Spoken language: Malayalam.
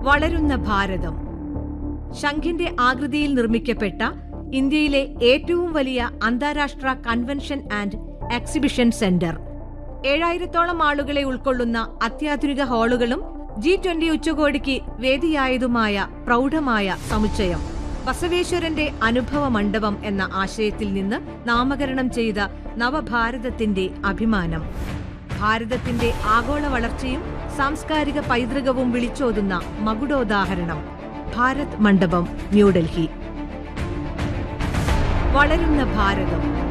വളരുന്ന ഭാരതം ശംഖിന്റെ ആകൃതിയിൽ നിർമ്മിക്കപ്പെട്ട ഇന്ത്യയിലെ ഏറ്റവും വലിയ അന്താരാഷ്ട്ര കൺവെൻഷൻ ആൻഡ് എക്സിബിഷൻ സെന്റർ ഏഴായിരത്തോളം ആളുകളെ ഉൾക്കൊള്ളുന്ന അത്യാധുനിക ഹാളുകളും ജി ട്വന്റി ഉച്ചകോടിക്ക് വേദിയായതുമായ പ്രൗഢമായ സമുച്ചയം ബസവേശ്വരന്റെ അനുഭവ മണ്ഡപം എന്ന ആശയത്തിൽ നിന്ന് നാമകരണം ചെയ്ത നവഭാരതത്തിന്റെ അഭിമാനം ഭാരതത്തിന്റെ ആഗോള വളർച്ചയും സാംസ്കാരിക പൈതൃകവും വിളിച്ചോതുന്ന മകുടോദാഹരണം ഭാരത് മണ്ഡപം ന്യൂഡൽഹി വളരുന്ന ഭാരതം